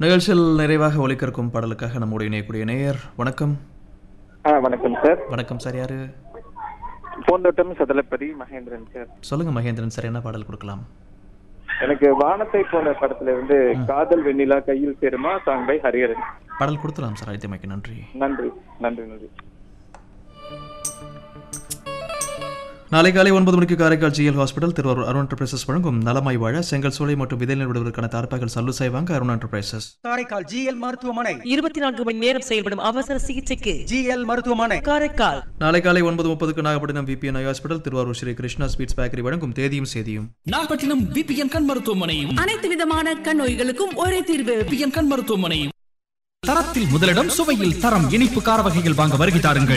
நிகழ்ச்சியில் நிறைவாக ஒலிக்கிறக்கும் பாடலுக்காக நம்முடைய இணையக்கூடிய நேயர் வணக்கம் ஆ வணக்கம் சார் வணக்கம் சார் யாரு பூந்தோட்டம் சதலப்பதி மகேந்திரன் சார் சொல்லுங்க மகேந்திரன் சார் என்ன பாடல் கொடுக்கலாம் எனக்கு வானத்தை போன படத்துல இருந்து காதல் வெண்ணிலா கையில் சேருமா சாங் பை ஹரிஹரன் பாடல் கொடுத்துலாம் சார் அழைத்தமைக்கு நன்றி நன்றி நன்றி நன்றி நாளை காலை ஒன்பது மணிக்கு Karaikal GL hospital Thiruvarur Arun enterprises வழங்கும் நலமாய் வாழ செங்கல் சூளை மற்றும் விதைநெல் விடுவதற்கான தார்ப்பாய்கள் சல்லு செய்வாங்க அருண் என்டர்பிரைசஸ் காரைக்கால் ஜிஎல் மருத்துவமனை இருபத்தி நான்கு மணி நேரம் செயல்படும் அவசர சிகிச்சைக்கு ஜிஎல் மருத்துவமனை காரைக்கால் நாளை காலை ஒன்பது முப்பதுக்கு Nagapattinam VPN hospital Thiruvarur Sri Krishna sweets bakery வழங்கும் தேதியும் சேதியும் நாகப்பட்டினம் விபிஎன் கண் மருத்துவமனையும் அனைத்து விதமான கண் நோய்களுக்கும் ஒரே தீர்வு விபிஎன் கண் மருத்துவமனையும் தரத்தில் முதலிடம் சுவையில் தரம் இனிப்பு கார வகைகள் வாங்க வருகை தாருங்கள்